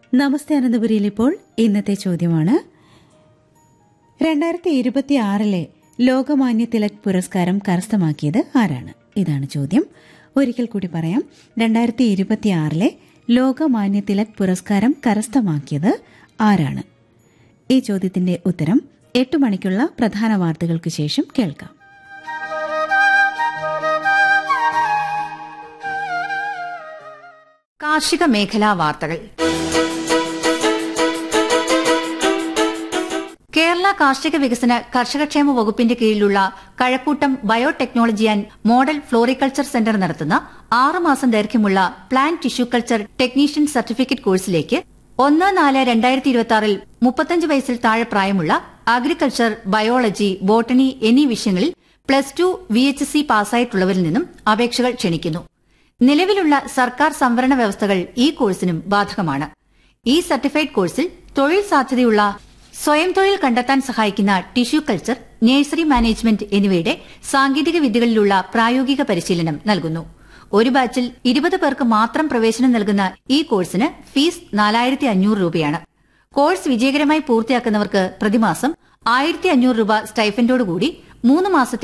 നമസ്തേ അനന്തപുരിയിൽ ഇപ്പോൾ ഇന്നത്തെ ചോദ്യമാണ് രണ്ടായിരത്തി ഇരുപത്തി ആറിലെ ലോകമാന്യ തിലക് പുരസ്കാരം കരസ്ഥമാക്കിയത് ആരാണ് ഇതാണ് ചോദ്യം ഒരിക്കൽ കൂടി പറയാം രണ്ടായിരത്തി ഇരുപത്തി ആറിലെ ലോകമാന്യ തിലക് പുരസ്കാരം കരസ്ഥമാക്കിയത് ആരാണ് ഈ ചോദ്യത്തിന്റെ ഉത്തരം എട്ട് മണിക്കുള്ള പ്രധാന വാർത്തകൾക്ക് ശേഷം കേൾക്കാം കാർഷിക മേഖലാ വാർത്തകൾ കേരള കാർഷിക വികസന കർഷകക്ഷേമ വകുപ്പിന്റെ കീഴിലുള്ള Kazhakkoottam biotechnology and model floriculture centre നടത്തുന്ന ആറുമാസം ദൈർഘ്യമുള്ള plant tissue culture technician certificate കോഴ്സിലേക്ക് ഒന്ന് നാല് രണ്ടായിരത്തി ഇരുപത്തി ആറിൽ മുപ്പത്തഞ്ച് വയസ്സിൽ താഴെ പ്രായമുള്ള അഗ്രികൾച്ചർ ബയോളജി ബോട്ടണി എന്നീ വിഷയങ്ങളിൽ plus two V H S C പാസ്സായിട്ടുള്ളവരിൽ നിന്നും അപേക്ഷകൾ ക്ഷണിക്കുന്നു നിലവിലുള്ള സർക്കാർ സംവരണ വ്യവസ്ഥകൾ ഈ കോഴ്സിനും ബാധകമാണ് ഈ സർട്ടിഫൈഡ് കോഴ്സിൽ തൊഴിൽ സാധ്യതയുള്ള സ്വയം തൊഴിൽ കണ്ടെത്താൻ സഹായിക്കുന്ന ടിഷ്യൂ കൾച്ചർ നഴ്സറി മാനേജ്മെന്റ് എന്നിവയുടെ സാങ്കേതിക വിദ്യകളിലുള്ള പ്രായോഗിക പരിശീലനം നൽകുന്നു ഒരു ബാച്ചിൽ ഇരുപത് പേർക്ക് മാത്രം പ്രവേശനം നൽകുന്ന ഈ കോഴ്സിന് ഫീസ് നാലായിരത്തി അഞ്ഞൂറ് രൂപയാണ് കോഴ്സ് വിജയകരമായി പൂർത്തിയാക്കുന്നവർക്ക് പ്രതിമാസം ആയിരത്തി അഞ്ഞൂറ് രൂപ സ്റ്റൈഫൻഡോടുകൂടി മൂന്ന് മാസത്തെ